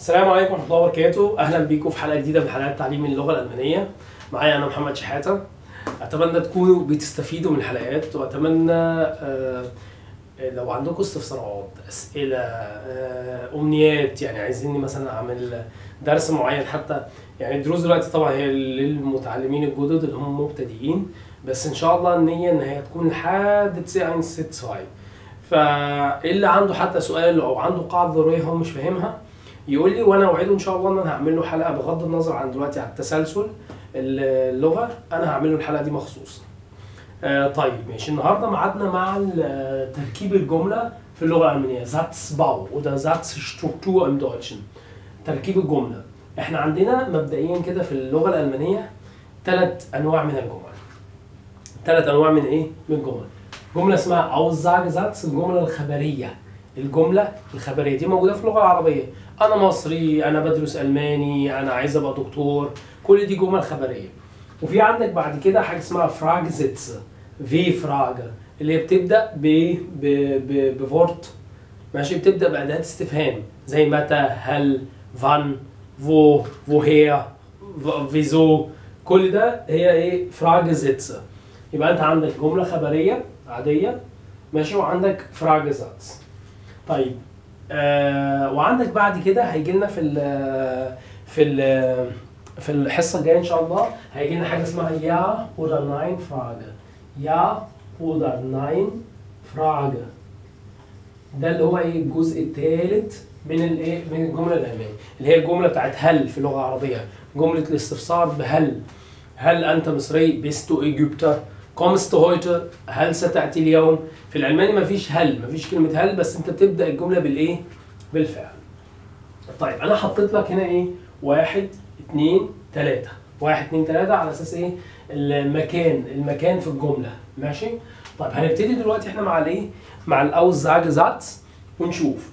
السلام عليكم ورحمة الله وبركاته، أهلا بيكم في حلقة جديدة من حلقات تعليم اللغة الألمانية. معايا أنا محمد شحاتة. أتمنى تكونوا بتستفيدوا من الحلقات وأتمنى آه، لو عندكم استفسارات، أسئلة، آه، أمنيات يعني عايزيني مثلا أعمل درس معين حتى يعني الدروس دلوقتي طبعا هي للمتعلمين الجدد اللي هم مبتدئين بس إن شاء الله النية إن هي تكون لحد 9 6 فاللي عنده حتى سؤال أو عنده قاعدة ضرورية هو مش فاهمها يقول لي وانا اوعده ان شاء الله ان انا هعمل له حلقه بغض النظر عن دلوقتي عن التسلسل اللغه انا هعمل له الحلقه دي مخصوص. آه طيب ماشي النهارده ميعادنا مع ال- تركيب الجمله في اللغه الالمانيه Satzbau oder Satzstruktur im Deutschen. تركيب الجمله احنا عندنا مبدئيا كده في اللغه الالمانيه ثلاث انواع من الجمل. ثلاث انواع من ايه؟ من الجمل. جمله اسمها Aussagesatz الجمله الخبريه. الجمله الخبريه دي موجوده في اللغه العربيه انا مصري انا بدرس الماني انا عايز ابقى دكتور كل دي جمل خبريه وفي عندك بعد كده حاجه اسمها فراج زيتس في فراج اللي هي بتبدا ب ب ب بفورت ماشي بتبدا باداه استفهام زي متى هل فان فو woher wieso كل ده هي ايه فراج زيتس يبقى انت عندك جمله خبريه عاديه ماشي وعندك فراج زاتس طيب آه وعندك بعد كده هيجي لنا في ال في ال في الحصه الجايه ان شاء الله هيجي لنا حاجه اسمها يا oder nein Frage يا oder nein Frage ده اللي هو ايه الجزء الثالث من الايه من الجمله الالمانيه اللي هي الجمله بتاعت هل في اللغه العربيه جمله الاستفسار بهل هل انت مصري bist du Ägypter kommst du heute هل ستاتي اليوم في الالماني مفيش هل مفيش كلمه هل بس انت بتبدا الجمله بالايه بالفعل طيب انا حطيت لك هنا ايه واحد اتنين تلاته واحد اتنين تلاته على اساس ايه المكان المكان في الجمله ماشي طيب هنبتدي دلوقتي احنا مع الايه مع الاوزاجezatz ونشوف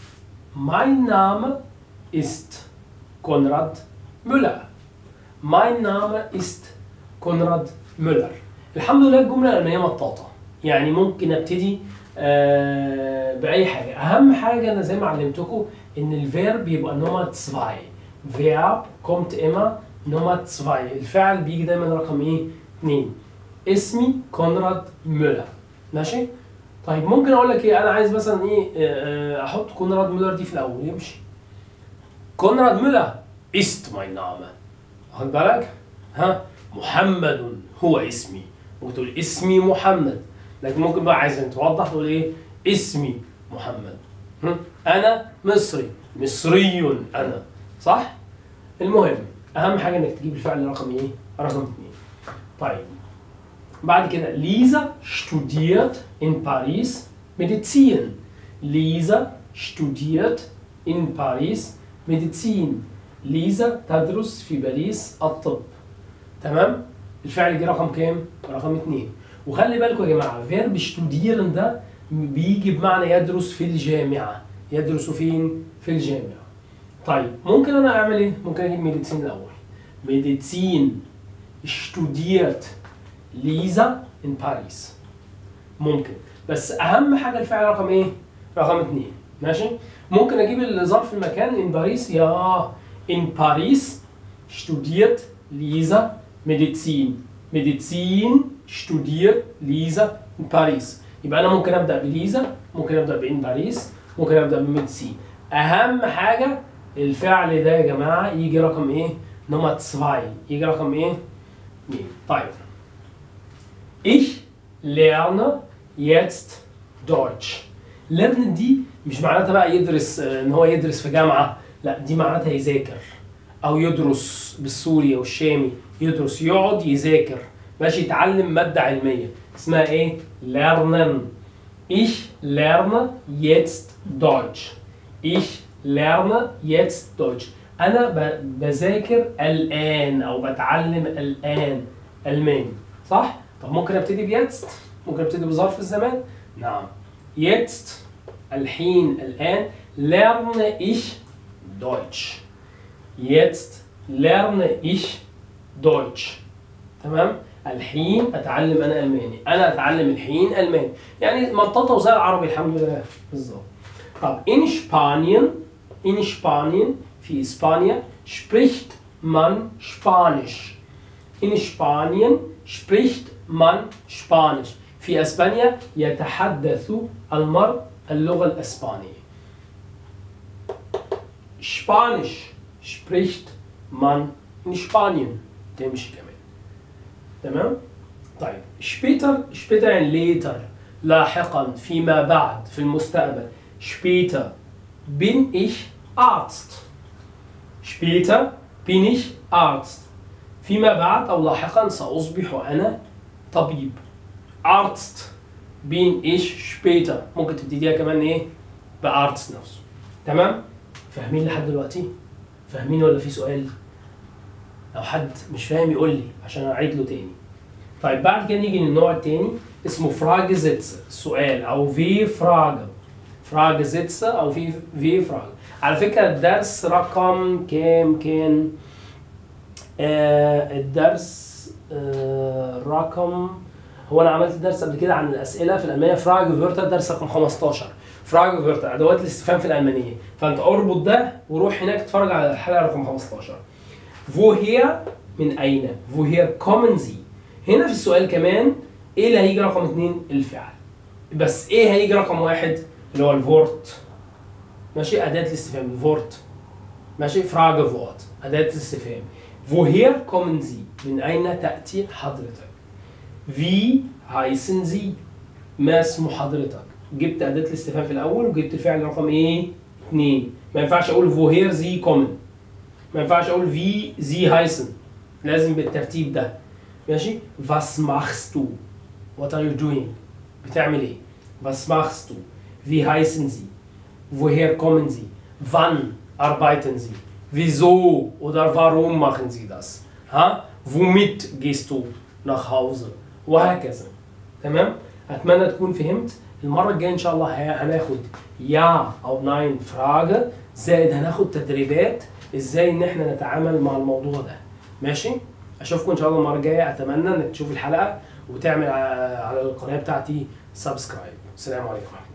mein Name ist Konrad Müller mein Name ist Konrad Müller الحمد لله الجمله الالمانيه مطاطه يعني ممكن ابتدي آه باي حاجه اهم حاجه انا زي ما علمتكم ان الفيرب يبقى نومر 2 فيرب kommt immer نومر 2 الفعل بيجي دايما رقم ايه 2 اسمي كونراد مولر ماشي طيب ممكن اقول لك ايه انا عايز مثلا ايه آه، آه، احط كونراد مولر دي في الاول يمشي كونراد مولر ist mein Name واخد بالك ها محمد هو اسمي وتقول اسمي محمد لكن ممكن بقى عايز توضح تقول ايه اسمي محمد هم؟ انا مصري مصري انا صح المهم اهم حاجه انك تجيب الفعل رقم ايه رقم اثنين طيب بعد كده ليزا studiert in Paris Medizin ليزا studiert in Paris Medizin ليزا تدرس في باريس الطب تمام الفعل جه رقم كام رقم اثنين وخلي بالكم يا جماعه فيرب شتوديرن ده بيجي بمعنى يدرس في الجامعه يدرس فين في الجامعه طيب ممكن انا اعمل ايه ممكن اجيب ميديسين الاول ميديسين studiert ليزا in باريس ممكن بس اهم حاجه الفعل رقم ايه رقم اثنين ماشي ممكن اجيب الظرف المكان in باريس يا in باريس studiert ليزا Medizin. Medizin studiert ليزا in باريس. يبقى انا ممكن ابدا بليزا، ممكن ابدا بان باريس، ممكن ابدا بميديسين. اهم حاجه الفعل ده يا جماعه يجي رقم ايه؟ نمرة 2 يجي رقم ايه؟ 2 طيب Ich lerne jetzt Deutsch. lernen دي مش معناتها بقى يدرس آه، ان هو يدرس في جامعه، لا دي معناتها يذاكر. او يدرس بالسوري او الشامي يدرس يقعد يذاكر ماشي يتعلم ماده علميه اسمها ايه lernen ich lerne jetzt deutsch ich lerne jetzt deutsch انا ب- بذاكر الان او بتعلم الان الماني صح طب ممكن ابتدي بيتست ممكن ابتدي بظرف الزمان نعم jetzt الحين الان lerne ich deutsch Jetzt lerne ich Deutsch. تمام؟ الحين اتعلم انا الماني، انا اتعلم الحين الماني، يعني مطاطه وزي العربي الحمد لله بالظبط. طب in Spanien in Spanien في إسبانيا spricht man Spanisch in Spanien spricht man Spanisch في اسبانيا يتحدث المرء اللغه الاسبانيه Spanisch spricht man in Spanien تمشي كمان تمام طيب später später يعني later لاحقا فيما بعد في المستقبل später bin ich Arzt später bin ich Arzt فيما بعد أو لاحقا سأصبح أنا طبيب Arzt bin ich später ممكن تبتديها كمان ايه بارتس نفسه تمام فاهمين لحد دلوقتي فاهمين ولا في سؤال لو حد مش فاهم يقول لي عشان اعيد له تاني طيب بعد كده نيجي للنوع التاني اسمه فراجزيتس سؤال او في فراج فراجزيتس او في في فراج على فكره الدرس رقم كام كان آه الدرس آه رقم هو انا عملت درس قبل كده عن الاسئله في الالمانيه فراج فيرتا درس رقم 15 فراج فيرتا ادوات الاستفهام في الالمانيه فانت اربط ده وروح هناك اتفرج على الحلقه رقم 15 woher من اين woher kommen Sie هنا في السؤال كمان ايه اللي هيجي رقم اثنين الفعل بس ايه هيجي رقم واحد اللي هو الفورت ماشي اداه الاستفهام الفورت ماشي فراج فورت اداه الاستفهام woher kommen Sie من اين تاتي حضرتك Wie heißen Sie؟ ما اسم حضرتك؟ جبت أداة الاستفهام في الأول وجبت الفعل رقم إيه؟ اتنين. ما ينفعش أقول woher Sie kommen. ما ينفعش أقول wie Sie heißen. لازم بالترتيب ده. ماشي؟ Was machst du؟ What are you doing؟ بتعمل إيه؟ Was machst du؟ Wie heißen Sie؟ Woher kommen Sie؟ Wann arbeiten Sie؟ Wieso oder warum machen Sie das؟ ها؟ Womit gehst du nach Hause؟ وهكذا تمام اتمنى تكون فهمت المره الجايه ان شاء الله ه- هناخد يا او ناين فراجه زائد هناخد تدريبات ازاي ان احنا نتعامل مع الموضوع ده ماشي اشوفكم ان شاء الله المره الجايه اتمنى انك تشوف الحلقه وتعمل ع- على القناه بتاعتي سبسكرايب السلام عليكم